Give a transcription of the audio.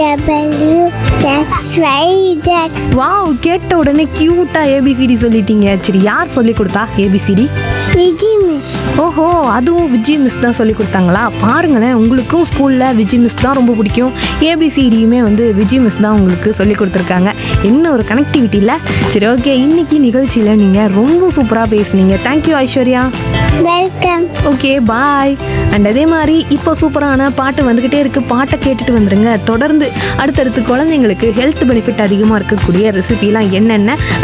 W X Y Z wow கேட்ட உடனே கியூட்டா ஏபிசிடி சொல்லிட்டீங்க சரி யார் சொல்லி கொடுத்தா ஏபிசிடி விஜி மிஸ் ஓஹோ அதுவும் விஜய் மிஸ் தான் சொல்லி கொடுத்தாங்களா பாருங்களேன் உங்களுக்கும் ஸ்கூலில் விஜய் மிஸ் தான் ரொம்ப பிடிக்கும் ஏபிசிடியுமே வந்து விஜய் மிஸ் தான் உங்களுக்கு சொல்லி கொடுத்துருக்காங்க என்ன ஒரு கனெக்டிவிட்டி இல்லை சரி ஓகே இன்னைக்கு நிகழ்ச்சியில் நீங்கள் ரொம்ப சூப்பராக பேசுனீங்க thank you Aishwarya welcome okay bye and அதே மாதிரி இப்போ சூப்பரான பாட்டு வந்துக்கிட்டே இருக்குது பாட்டை கேட்டுட்டு வந்துருங்க தொடர்ந்து அடுத்தடுத்து குழந்தைங்களுக்கு ஹெல்த் பெனிஃபிட் அதிகமாக இருக்கக்கூடிய ரெசிபிலாம் என்னென்ன